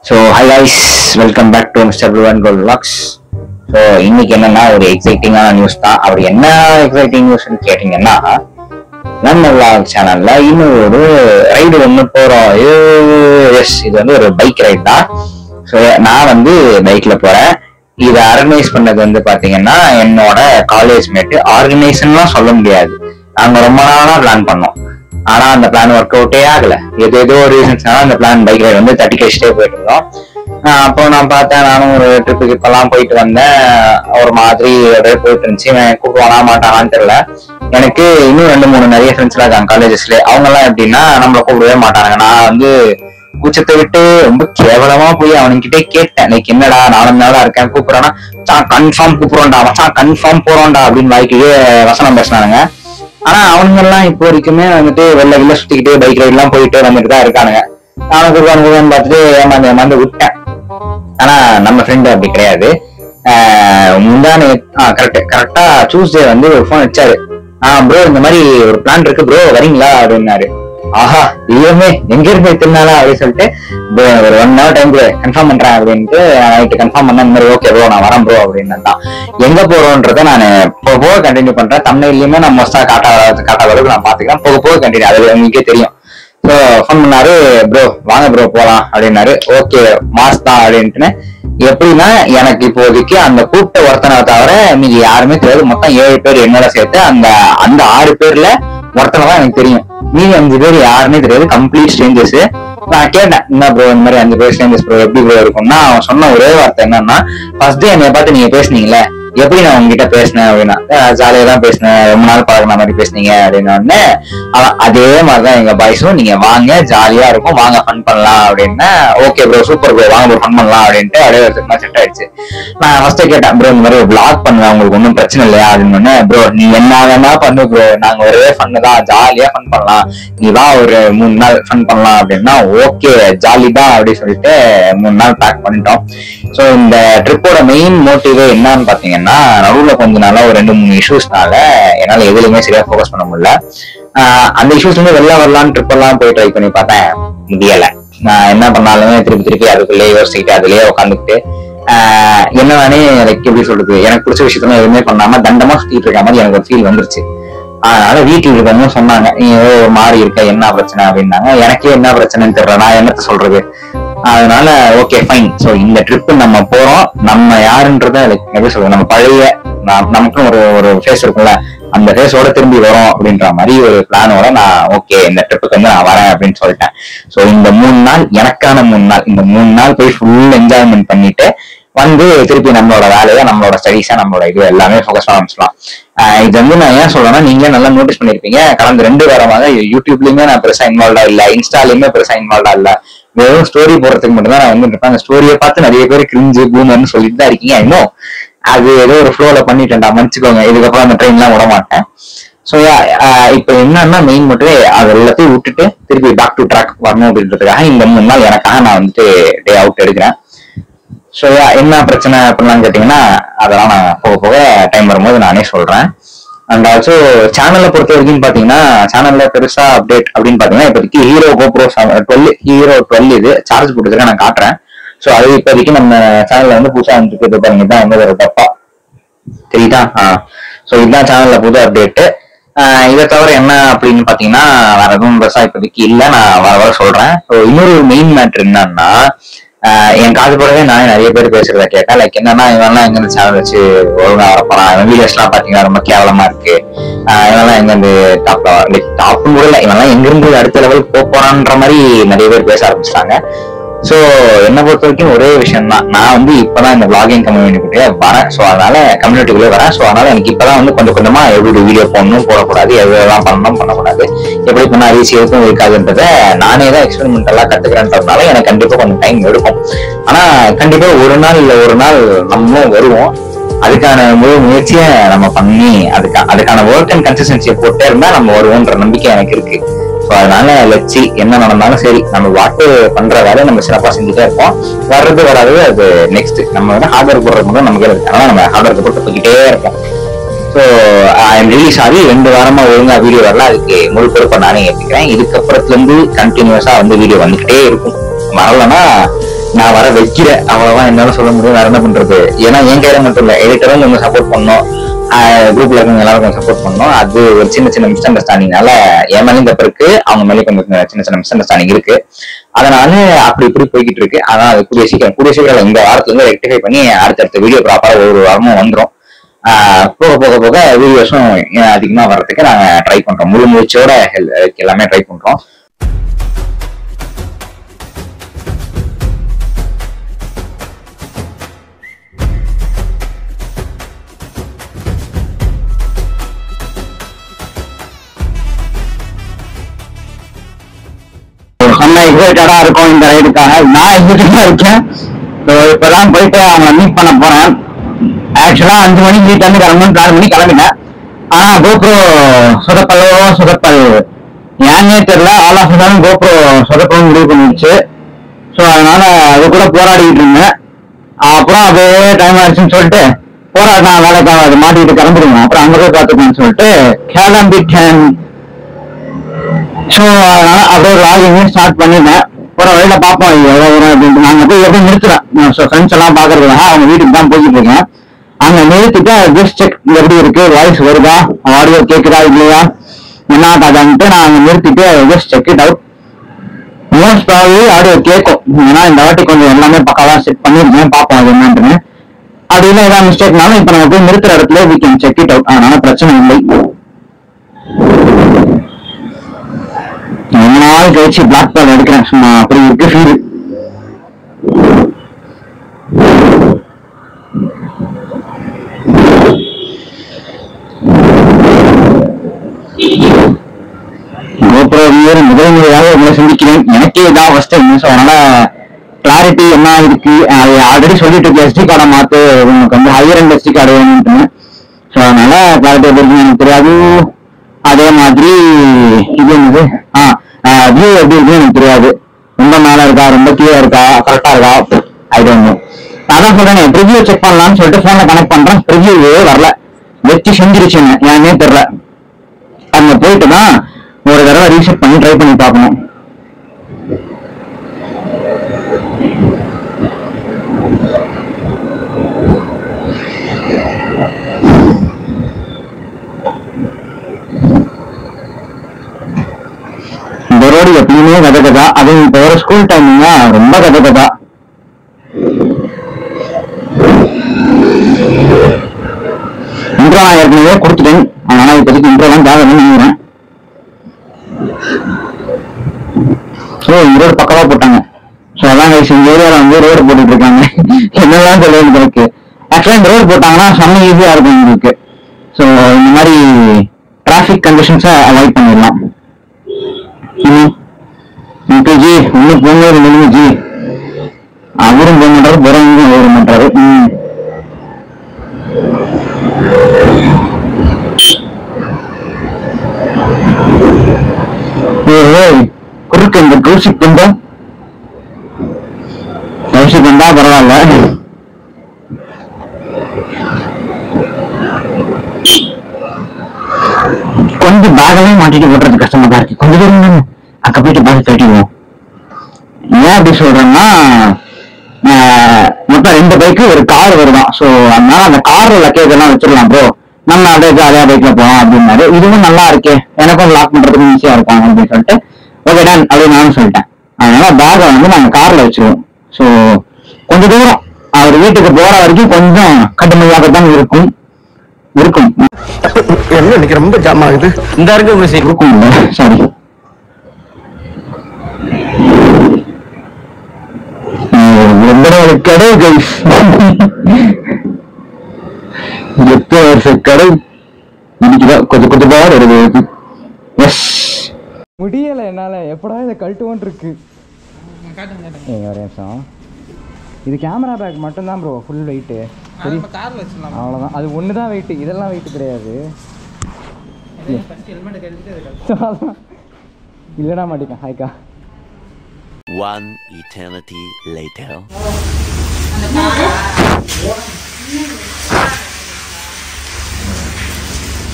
So hi guys welcome back to mister blue and gold vlogs so இன்னைக்கு என்னன்னா ஒரு எக்ஸைட்டிங்கான news தான் அப்படி என்ன எக்ஸைட்டிங் நியூஸ்னு கேட்டிங்கன்னா நம்ம vlog சேனல்ல இன்னும் ஒரு ரைடு ஒன்று போகிறோம் எஸ் இது வந்து ஒரு பைக் ரைடு தான் ஸோ நான் வந்து பைக்ல போறேன் இதை ஆர்கனைஸ் பண்ணது வந்து பாத்தீங்கன்னா என்னோட காலேஜ் மேட்டு ஆர்கனைசேஷன்லாம் சொல்ல முடியாது நாங்க ரொம்ப நாளா பிளான் பண்ணோம் ஆனா அந்த பிளான் ஒர்க் அவுட்டே ஆகல எது ஏதோ ஒரு ரீசன்ஸ்னால அந்த பிளான் பைக் ரைடு வந்து தட்டி கழிச்சிட்டே போயிட்டு இருந்தோம் ஆஹ் அப்போ நான் பார்த்தேன் நானும் ஒரு ட்ரிப்புக்கு இப்பெல்லாம் போயிட்டு வந்தேன் ஒரு மாதிரி அப்படியே போயிட்டு இருந்துச்சு இவன் கூப்பிடுவானா மாட்டானான்னு தெரியல எனக்கு இன்னும் ரெண்டு மூணு நிறைய ஃப்ரெண்ட்ஸ்லாம் இருக்காங்க காலேஜஸ்ல அவங்க எல்லாம் எப்படின்னா நம்மள கூப்பிடவே மாட்டாங்க நான் வந்து கூச்சத்தை விட்டு ரொம்ப கேவலமா போய் அவனுங்கிட்டே கேட்டேன் லைக் என்னடா நாலு நாளா இருக்கேன் கூப்பிடுறானா சான் கன்ஃபார்ம் கூப்பிடுறோம்டா மச்சான் கன்ஃபார்ம் போறோம்டா அப்படின்னு வாய்க்கையே வசனம் பேசினானுங்க ஆனா அவனுங்க எல்லாம் இப்போ வரைக்குமே வந்துட்டு வெள்ள வெளில சுத்திக்கிட்டு பைக் ரைட் எல்லாம் போயிட்டு வந்துட்டு தான் இருக்கானுங்க நானும் குருவான் குருவான் பார்த்துட்டு ஏமாந்து ஏமாந்து விட்டேன் ஆனா நம்ம ஃப்ரெண்டு அப்படி கிடையாது ஆஹ் முந்தானே கரெக்ட் கரெக்டா டியூஸ்டே வந்து ஒரு ஃபோன் வச்சாரு ஆஹ் ப்ரோ இந்த மாதிரி ஒரு பிளான் இருக்கு ப்ரோ வரீங்களா அப்படின்னாரு ஆஹா தெய்வமே எங்க இருந்து திருநாளா அப்படின்னு சொல்லிட்டு bro, ஒரு ஒன் ஹவர் டைம் கன்ஃபார்ம் பண்றேன் அப்படின்ட்டு நைட்டு கன்ஃபார்ம் பண்ண இந்த மாதிரி ஓகே ப்ரோ நான் வரேன் ப்ரோ அப்படின்னு தான் எங்க போறோன்றத நான் போக போக கண்டினியூ பண்றேன் தமிழ்லயுமே நான் மோஸ்டா காட்டாத காட்டாத அளவுக்கு நான் பாத்துக்கிறேன் போக போக கண்டினியூ அது உங்களுக்கே தெரியும் ஸோ ஃபோன் பண்ணாரு ப்ரோ வாங்க ப்ரோ போலாம் அப்படின்னாரு ஓகே மாஸ் தான் அப்படின்ட்டு எப்படின்னா எனக்கு இப்போதைக்கு அந்த கூப்பிட்ட ஒருத்தனை தவிர மீதி யாருமே தெரியாது மொத்தம் ஏழு பேர் என்னோட சேர்த்து அந்த அந்த ஆறு பேர்ல ஒருத்தனை தான் எனக்கு தெரியும் மீதி அஞ்சு பேர் யாருமே தெரியாது கம்ப்ளீட் ஸ்ட்ரேஞ்சர்ஸ் நான் கேட்டேன் என்ன ப்ரோ இந்த மாதிரி அஞ்சு பேர் ஸ்ட்ரேஞ்சர்ஸ் ப்ரோ எப்படி ப்ரோ இருக்கும்னா அவன் சொன்ன ஒரே வார்த்தை என்னன்னா ஃபர்ஸ்ட் டே என்னை பார்த்து நீங்க பேசுனீங்களே எப்படி நான் உங்ககிட்ட பேசினேன் அப்படின்னா ஜாலியா தான் பேசினேன் ரொம்ப நாள் பழகின மாதிரி பேசுனீங்க அப்படின்ன உடனே அவன் அதே மாதிரிதான் எங்க பாய்ஸும் நீங்க வாங்க ஜாலியா இருக்கும் வாங்க ஃபன் பண்ணலாம் அப்படின்னா ஓகே ப்ரோ சூப்பர் ப்ரோ வாங்க ப்ரோ ஃபன் பண்ணலாம் அப்படின்ட்டு அப்படியே ஒரு செட் ஆயிடுச்சு நான் ஃபர்ஸ்ட் கேட்டேன் ப்ரோ இந்த மாதிரி ஒரு vlog பண்ணுவேன் உங்களுக்கு ஒன்றும் பிரச்சனை இல்லையா அப்படின்னு ப்ரோ நீ என்ன வேணா பண்ணு ப்ரோ நாங்க ஒரே ஃபன்னு தான் ஜாலியா ஃபன் பண்ணலாம் நீ வா ஒரு மூணு நாள் ஃபன் பண்ணலாம் அப்படின்னா ஓகே ஜாலி தான் அப்படின்னு சொல்லிட்டு மூணு நாள் பேக் பண்ணிட்டோம் ஸோ இந்த ட்ரிப்போட மெயின் மோட்டிவே என்னன்னு பாத்தீங்கன்னா நடுவில் கொஞ்ச நாளா ஒரு ரெண்டு மூணு இஷ்யூஸ்னால என்னால எதுலையுமே சரியா ஃபோக்கஸ் பண்ண முடியல ஆஹ் அந்த இஷ்யூஸ்ல இருந்து வெளில வரலான்னு ட்ரிப் எல்லாம் போய் ட்ரை பண்ணி பார்த்தேன் முடியல நான் என்ன பண்ணாலுமே திருப்பி திருப்பி அதுக்குள்ளேயே யோசிச்சுக்கிட்டு அதுலயே உட்காந்துக்கிட்டு ஆஹ் என்ன நானே லைக் எப்படி சொல்றது எனக்கு பிடிச்ச விஷயத்தெல்லாம் எதுவுமே பண்ணாம தண்டமா சுத்திட்டு இருக்க மாதிரி எனக்கு ஒரு ஃபீல் வந்துருச்சு அதனால வீட்டுல இருக்கவங்க சொன்னாங்க நீ ஏதோ ஒரு மாதிரி இருக்க என்ன பிரச்சனை அப்படின்னாங்க எனக்கே என்ன பிரச்சனைன்னு தெரியல நான் என்னத்த சொல்றது அதனால ஓகே ஃபைன் சோ இந்த ட்ரிப் நம்ம போறோம் நம்ம யாருன்றத like எப்படி சொல்றது நம்ம பழைய நம்- நமக்குன்னு ஒரு ஒரு ஃபேஸ் இருக்கும்ல அந்த ஃபேஸோட திரும்பி வரோம் அப்படின்ற மாதிரி ஒரு பிளானோட நான் ஓகே இந்த ட்ரிப்புக்கு வந்து நான் வரேன் அப்படின்னு சொல்லிட்டேன் சோ இந்த மூணு நாள் எனக்கான மூணு நாள் இந்த மூணு நாள் போய் ஃபுல் என்ஜாய்மெண்ட் பண்ணிட்டு வந்து திருப்பி நம்மளோட வேலையை நம்மளோட ஸ்டடீஸா நம்மளோட இது எல்லாமே ஃபோக்கஸ் பண்ண ஆரம்பிச்சலாம் ஆஹ் இது வந்து நான் ஏன் சொல்றேன்னா நீங்களே நல்லா நோட்டீஸ் பண்ணிருப்பீங்க கடந்த ரெண்டு வாரமாக யூடியூப்லயுமே நான் பெருசா இன்வால்வ்டா இல்ல இன்ஸ்டாலயுமே பெருசா இன்வால்வ்டா இல்ல வெறும் ஸ்டோரி போடுறதுக்கு மட்டும் தான் நான் வந்து இருப்பேன் அந்த ஸ்டோரியை பார்த்து நிறைய பேர் கிரிஞ்சு பூமர்னு சொல்லிட்டு தான் இருக்கீங்க இன்னும் அது ஏதோ ஒரு ஃப்ளோல பண்ணிட்டேன்டா மன்னிச்சுக்கோங்க இதுக்கப்புறம் அந்த ட்ரெயின்லாம் விட மாட்டேன் ஸோ இப்போ என்னன்னா மெயின் மட்டும் அது எல்லாத்தையும் விட்டுட்டு திருப்பி பேக் டு ட்ராக் வரணும் அப்படின்றதுக்காக இந்த மூணு நாள் எனக்காக நான் வந்துட்டு டே அவுட் எடுக்கிறேன் ஸோ என்ன பிரச்சனை அப்படிலாம் கேட்டிங்கன்னா அதெல்லாம் நான் போக போக டைம் வரும்போது நானே சொல்றேன் அண்ட் ஆல்சோ சேனலை பொறுத்த வரைக்கும் பார்த்தீங்கன்னா சேனல்ல பெருசா அப்டேட் அப்படின்னு பார்த்தீங்கன்னா இப்போதைக்கு Hero GoPro twelve Hero twelve இது சார்ஜ் போட்டுருக்கேன் நான் காட்டுறேன் ஸோ அது இப்போதைக்கு நம்ம சேனல்ல வந்து புதுசாக வந்துருக்கு பாருங்க தான் வந்து ஒரு டப்பா தெரியுதா ஆ ஸோ இதுதான் சேனல்ல புது அப்டேட்டு இதை தவிர என்ன அப்படின்னு பார்த்தீங்கன்னா வேற எதுவும் பெருசா இப்போதைக்கு இல்லை நான் வர வர சொல்றேன் ஸோ இன்னொரு மெயின் மேட்ரு என்னன்னா ஆஹ் என் காது போடவே நானே நிறைய பேர் பேசுறத கேட்டேன் லைக் என்னன்னா இவன்லாம் எங்க இருந்து சேனல் வச்சு ஒழுங்கா வரப்போறான் இவன் வீடியோஸ் எல்லாம் பாத்தீங்கன்னா ரொம்ப கேவலமா இருக்கு ஆஹ் இவன்லாம் எங்க இருந்து டாப் லைக் டாப்னு கூட இல்லை இவன்லாம் எங்க இருந்து அடுத்த லெவலுக்கு போக போறான்ற மாதிரி நிறைய பேர் பேச ஆரம்பிச்சிட்டாங்க சோ என்ன பொறுத்த வரைக்கும் ஒரே விஷயம் தான் நான் வந்து இப்பதான் இந்த vlogging கம்யூனிட்டிக்குள்ளே வரேன் சோ அதனால கம்யூனிட்டிக்குள்ளே வரேன் சோ அதனால எனக்கு இப்பதான் வந்து கொஞ்சம் கொஞ்சமா எப்படி வீடியோ போடணும் போடக்கூடாது எவ்வளவுதான் பண்ணணும் பண்ணக்கூடாது எப்படி பண்ணா ரீச் இருக்கும் இருக்காதுன்றத நானே தான் எக்ஸ்பெரிமெண்டலா கத்துக்கிறேன்றதுனால எனக்கு கண்டிப்பா கொஞ்சம் டைம் எடுக்கும் ஆனா கண்டிப்பா ஒரு நாள் இல்ல ஒரு நாள் நம்மளும் வருவோம் அதுக்கான முழு முயற்சியை நம்ம பண்ணி அதுக்கு அதுக்கான ஒர்க் அண்ட் கன்சிஸ்டன்சியை போட்டே இருந்தா நம்ம வருவோன்ற நம்பிக்கை எனக்கு இருக்கு ஸோ அதனால லட்சி என்ன நடந்தாலும் சரி நம்ம வாட்டு பண்ற வேலையை நம்ம சிறப்பா செஞ்சுட்டே இருப்போம் வர்றது வராது அது நெக்ஸ்ட் நம்ம வந்து ஹார்ட் ஒர்க் போடுறது மட்டும் நமக்கு இருக்கு அதனால நம்ம ஹார்ட் ஒர்க் போட்டு போய்கிட்டே இருப்போம் so I am really sorry ரெண்டு வாரமா ஒழுங்கா வீடியோ வரல அதுக்கு முழு பொறுப்பை நானே ஏற்றுக்கிறேன் இதுக்கப்புறத்துல இருந்து கண்டினியூஸா வந்து வீடியோ வந்துகிட்டே இருக்கும் வரலன்னா நான் வர வைக்கிறேன் அவ்வளவுதான் என்னால சொல்ல முடியும் வேற என்ன பண்றது ஏன்னா என் கையில மட்டும் இல்ல எடிட்டரும் கொஞ்சம் சப்போர்ட் பண்ணோம் குரூப்ல இருக்கவங்க எல்லாரும் கொஞ்சம் சப்போர்ட் பண்ணோம் அது ஒரு சின்ன சின்ன மிஸ் அண்டர்ஸ்டாண்டிங்னால என் மேலேயும் தப்பு இருக்கு அவங்க மேலேயும் கொஞ்சம் சின்ன சின்ன மிஸ் அண்டர்ஸ்டாண்டிங் இருக்கு அதனால அப்படி இப்படி போய்கிட்டு இருக்கு ஆனா அது கூடிய சீக்கிரம் கூடிய சீக்கிரம் இந்த வாரத்துல இருந்து ரெக்டிஃபை பண்ணி அடுத்தடுத்த வீடியோ ப்ராப்பரா ஒரு வாரமும் வந்துரும் ஆஹ் போக போக போக வீடியோஸும் அதிகமா வர்றதுக்கு நாங்க ட்ரை பண்றோம் முழு முயற்சியோட ஹெல்- எல்லாமே ட்ரை பண்றோம் செம்ம எக்ஸைட்டடா இருக்கும் இந்த ரைடுக்காக நான் எக்ஸைட்டடா இருக்கேன் So, இப்பதான் போயிட்டு அவங்க மீட் பண்ண போறேன் ஆக்சுவலா அஞ்சு மணிக்கு வீட்டுல இருந்து கிளம்பணும் நாலு மணிக்கு கிளம்பினேன் ஆனா கோப்ரோ சொதப்பலோ சொதப்பல் ஏன்னே தெரியல ஆல் ஆஃப் தான் கோப்ரோ சொதப்பலும் முடிவு பண்ணிடுச்சு ஸோ அதனால அது கூட போராடிட்டு இருந்தேன் அப்புறம் அதே டைம் ஆயிடுச்சுன்னு சொல்லிட்டு போராடினா வேலைக்காக அது மாட்டிட்டு கிளம்பிடுவோம் அப்புறம் அங்க போய் பார்த்துக்கணும்னு சொல்லிட்டு கிளம்பிட்டேன் ஸோ அதனால அப்படியே லாகிங் ஸ்டார்ட் பண்ணிட்டேன் போற வழியில பார்ப்போம் இது எவ்வளவு வரும் அப்படின்ட்டு நாங்க போய் எப்படி நிறுத்துறேன் ஸோ ஃப்ரெண்ட்ஸ் எல்லாம் பாக்குறதுக்காக அவங்க வீட்டுக்கு தான் போய்கிட்டு இருக்கேன் அங்க நிறுத்திட்டு ஜஸ்ட் செக் எப்படி இருக்கு வாய்ஸ் வருதா ஆடியோ கேக்குதா இல்லையா என்ன கதான்ட்டு நான் அங்க நிறுத்திட்டு just check it out most probably audio கேட்கும் ஏன்னா இந்த வாட்டி கொஞ்சம் எல்லாமே பக்காவா செட் பண்ணிருக்கேன் பார்ப்போம் அது என்னன்ட்டுன்னு அப்படி இல்லை ஏதாவது மிஸ்டேக்னாலும் இப்போ நம்ம போய் நிறுத்துற இடத்துல we can check it out அதனால பிரச்சனை இல்லை ரொம்ப நாள் கழிச்சு பிளாக் பேட் எடுக்கிறேன் சும்மா அப்படி இருக்கு ஃபீல் கோபுரம் முதல் முறையாக உங்களை சந்திக்கிறேன் எனக்கே இதான் ஃபர்ஸ்ட் டைம் ஸோ அதனால கிளாரிட்டி என்ன இருக்கு அது ஆல்ரெடி சொல்லிட்டு இருக்கு எஸ்டி கார்டை மாத்து உங்களுக்கு வந்து ஹையர் அண்ட் எஸ்டி கார்டு வேணும்னு ஸோ அதனால கிளாரிட்டி எப்படி இருக்குன்னு எனக்கு தெரியாது அதே மாதிரி இது என்னது ஆ வியூ எப்படி இருக்குன்னு எனக்கு தெரியாது ரொம்ப மேல இருக்கா ரொம்ப கீழே இருக்கா கரெக்டா இருக்கா ஐ டோன்ட் நோ நான் தான் சொல்றேன் ப்ரிவியூ செக் பண்ணலாம்னு சொல்லிட்டு போன்ல கனெக்ட் பண்றேன் ப்ரிவியூவே வரல வச்சு செஞ்சிருச்சு என்ன ஏன்னே தெரியல அங்க போயிட்டு தான் ஒரு தடவை ரீசெட் பண்ணி ட்ரை பண்ணி பார்க்கணும் இந்த ரோடு எப்பயுமே கதை கதா அதுவும் இப்போ வர ஸ்கூல் டைமிங்கா ரொம்ப கதை கதா இன்ட்ரோ நான் ஏற்கனவே கொடுத்துட்டேன் அதனால இப்போதைக்கு இன்ட்ரோலாம் தேவைன்னு நினைக்கிறேன் ஸோ இந்த ரோடு பக்கவா போட்டாங்க ஸோ அதான் guys, இந்த ஏரியாவில் வந்து ரோடு போட்டுட்டு இருக்காங்க என்னதான் சொல்லுவது எனக்கு ஆக்சுவலாக இந்த ரோடு போட்டாங்கன்னா செம்ம ஈஸியாக இருக்கும் உங்களுக்கு ஸோ இந்த மாதிரி டிராஃபிக் கண்டிஷன்ஸை அவாய்ட் பண்ணிடலாம் ம் அங்கிள் ஜி ஒன்றும் போங்க நிலுங்க ஜி அவரும் போக மாட்டாரு போறவங்க வர மாட்டாரு ம் ஏய், ஏய், குறுக்கு இந்த கௌசிக் வந்தா கௌசிக் வந்தா பரவாயில்ல கொஞ்சம் பேகவே மாட்டிட்டு ஓட்டுறது கஷ்டமா தான் இருக்கு கொஞ்சம் தூரம் தானே. அங்க போயிட்டு பேக் கட்டிடுவோம் ஏன் அப்படி சொல்றேன்னா ஆஹ், மொத்தம் ரெண்டு பைக்கு ஒரு கார் வருதான் சோ அதனால அந்த கார்ல லக்கேஜ் எல்லாம் வச்சிடலாம் ப்ரோ நம்ம அப்படியே ஜாலியா பைக்ல போலாம் அப்படின்னாரு இதுவும் நல்லா இருக்கே எனக்கும் லாக் பண்றதுக்கு ஈஸியா இருக்கும் அப்படின்னு சொல்லிட்டு ஓகே டன் அப்படின்னு நானும் சொல்லிட்டேன் அதனால பேக்கை வந்து நாங்க கார்ல வச்சிருவோம் சோ கொஞ்ச தூரம் அவர் வீட்டுக்கு போற வரைக்கும் கொஞ்சம் கடுமையாக தான் இருக்கும் இருக்கும் என்ன இன்னைக்கு ரொம்ப ஜாம் ஆகுது இந்த இருக்கு உங்க சீட் இருக்கும் சாரி ரொம்ப கடை கைஸ் எட்டு வருஷ கடை இன்னைக்குதான் கொஞ்சம் கொஞ்சமா வருது எஸ் முடியல என்னால எப்படா இதை கழட்டுவோன்னு இருக்கு ஏங்க ஒரு நிமிஷம் இது கேமரா பேக் மட்டும்தான் ப்ரோ ஃபுல் வெயிட்டு சரி கார்ல வச்சிடலாம் அவ்வளோதான் அது ஒன்று தான் வெயிட்டு இதெல்லாம் வெயிட் கிடையாது ஃபர்ஸ்ட் ஹெல்மெட் கழிச்சுட்டு அதான். இல்லடா மாட்டிக்கேன் ஹாய்க்கா One eternity later.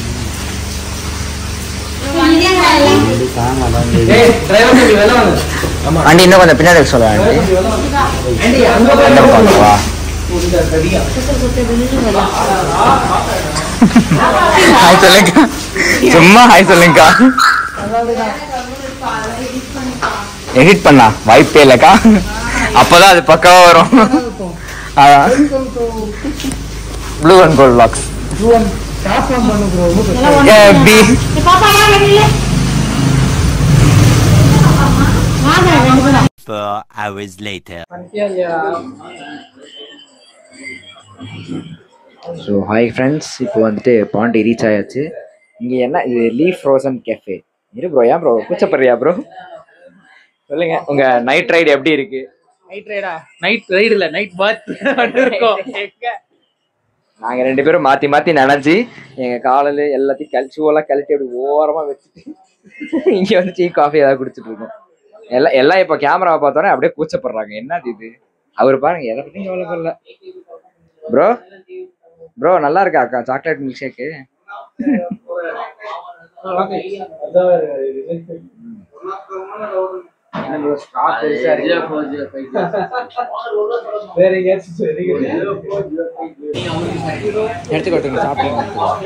ஏய் டிரைவர் வெளில வாங்க ஆண்டி இன்னும் கொஞ்சம் பின்னாடி சொல்ல ஆண்டி அந்த பக்கம் வந்துவா ஹாய் சொல்லுங்க சும்மா ஹாய் சொல்லுங்கக்கா எடிட் பண்ணா வாய்ப்பே இல்லக்கா அப்பதான் அது பக்காவா வரும் அதான் ப்ளூ அண்ட் கோல்ட் பிளாக்ஸ் பி Four hours later. So hi friends இப்போ வந்துட்டு பாண்டி ரீச் ஆயாச்சு இங்கே என்ன இது லீஃப் ஃப்ரோசன் கேஃபே இரு ப்ரோ ஏன் ப்ரோ கூச்சப்படுறியா ப்ரோ சொல்லுங்க உங்க நைட் ரைடு எப்படி இருக்கு நைட் ரைடா நைட் ரைடு இல்ல நைட் பாத் இருக்கோம் எங்க நாங்க ரெண்டு பேரும் மாத்தி மாத்தி நினைச்சு எங்க காலையில எல்லாத்தையும் கழி ஷூவெல்லாம் கழட்டி அப்படி ஓரமா வச்சுட்டு இங்க வந்து டீ காஃபி ஏதாவது குடிச்சிட்டு இருக்கோம் எல்லாம் எல்லாம் இப்ப கேமராவை பார்த்தோன்னே அப்படியே கூச்சப்படுறாங்க என்னது இது அவர் பாருங்க எதை பத்தியும் கவலைப்படல ப்ரோ ப்ரோ நல்லா இருக்கா அக்கா சாக்லேட் மில்க் ஷேக்கு வேற எங்கேயாச்சும் சரி எடுத்துக்கோட்டுங்க சாப்பிடுங்க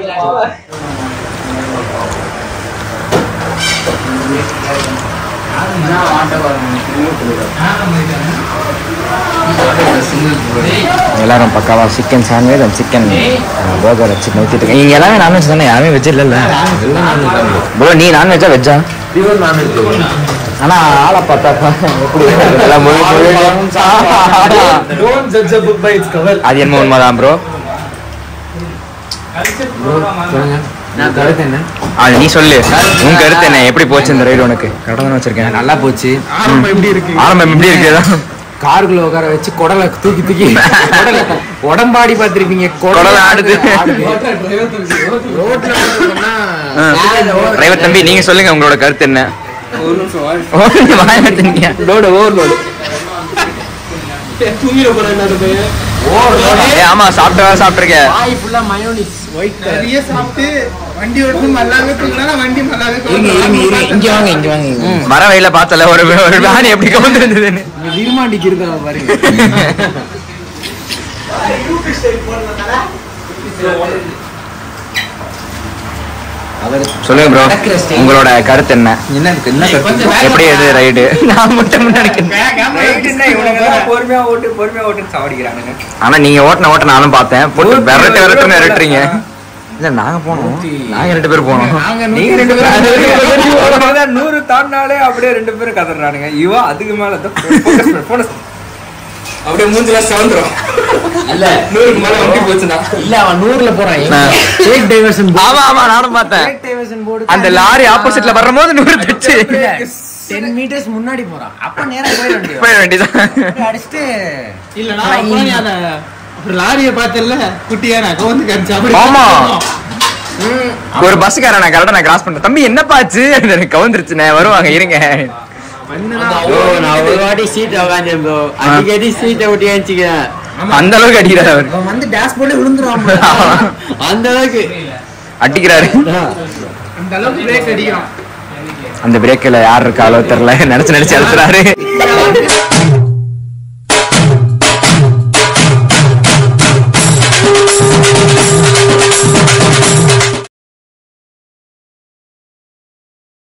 எல்லாரும் பக்காவா chicken sandwich and chicken burger வச்சு நூத்திட்டு இருக்கேன் நீங்க எல்லாமே நான்வெஜ் தானே யாருமே வெஜ் இல்ல ப்ரோ நீ நான்வெஜ்ஜா வெஜ்ஜா ஆனா ஆளை பார்த்தா எப்படி எல்லாம் முழு முழு Don't judge a book by its cover. அது என்ன உண்மைதான் ப்ரோ நான் கருத்து என்ன அது நீ சொல்லு உன் கருத்து என்ன எப்படி போச்சு இந்த ரைடு உனக்கு கரெக்டாக தானே வச்சிருக்கேன் நல்லா போச்சு ஆரம்பம் எப்படி இருக்கு ஆரம்பம் எப்படி இருக்கு காருக்குள்ள உட்கார வச்சு குடலை தூக்கி தூக்கி குடலை உடம்பாடி பார்த்திருப்பீங்க குடலை ஆடுது. ரோட்ல போனா டிரைவர் தம்பி நீங்க சொல்லுங்க உங்களோட கருத்து என்ன லோடு ஓவர் லோடு ஆமா சாப்பிட்டு சாப்பிட்டுருக்கேன் வாய் ஃபுல்லா மயோனிஸ் ஒயிட் கலர் நிறைய சாப்பிட்டு வண்டி ஓட்டும் நல்லாவே தூங்கினா வண்டி நல்லாவே இருங்க இருங்க இருங்க இங்க வாங்க இங்க வாங்க மர வயல பார்த்தல ஒரு ஒரு வேன் எப்படி கவுந்து இருந்ததுன்னு இங்க விருமாண்டிக்கு இருக்கா பாருங்க சொல்லுங்க ப்ரோ நடக்கிற stage. உங்களோட கருத்து என்ன என்ன இருக்கு என்ன கருத்து எப்படி எது ரைடு நான் மட்டும் நினைக்கிறேன் பொறுமையா ஓட்டு பொறுமையா ஓட்டுன்னு சாவடிக்கிறானுங்க ஆனா நீங்க ஓட்டுன ஓட்ட நானும் பார்த்தேன் போட்டு விரட்டு விரட்டுன்னு விரட்டுறீங்க இல்ல நாங்க போனோம் நாங்க ரெண்டு பேரும் போனோம் நீங்க ரெண்டு பேரும் நூறு தாண்டினாலே அப்படியே ரெண்டு பேரும் கதறானுங்க இவன் அதுக்கு மேல தான் focus பண்ணு, focus. அப்படியே மூஞ்சில சவுந்துரும் இல்ல நூறுக்கு மேல வண்டி போச்சுன்னா இல்ல அவன் நூறுல போறான் ஸ்டேட் டைவர்ஷன் ஆமா ஆமா நானும் பார்த்தேன் டைவர்ஷன் போர்டு அந்த லாரி ஆப்போசிட்ல வரும்போது நூறு தச்சு டென் மீட்டர்ஸ் முன்னாடி போறான் அப்ப நேரா போயிட வேண்டியது போயிட வேண்டியதான் அடிச்சுட்டு இல்லடா அப்புறம் நீ அத ஒரு லாரியை பார்த்தல குட்டியா நான் கவுந்து கடிச்சு அப்படி ஆமா. ஒரு பஸ்ஸுக்காரன் நான் கரெக்டா நான் கிராஸ் பண்றேன் தம்பி என்னப்பா ஆச்சு எனக்கு கவுந்துருச்சுண்ணே வருவாங்க இருங்க நான் ஒரு வாட்டி சீட் உட்காந்து ப்ரோ அடிக்கடி சீட்டை ஒட்டி வச்சுக்கிறேன் அந்த அளவுக்கு அடிக்கிறாரு அவர் அவன் வந்து டேஷ்போர்ட்ல விழுந்துருவான் அந்த அளவுக்கு அடிக்கிறாரு அந்த அளவுக்கு பிரேக் அடிக்கிறான் அந்த பிரேக்ல யார் இருக்காளோ தெரியல நினைச்சு நினைச்சு அழுத்துறாரு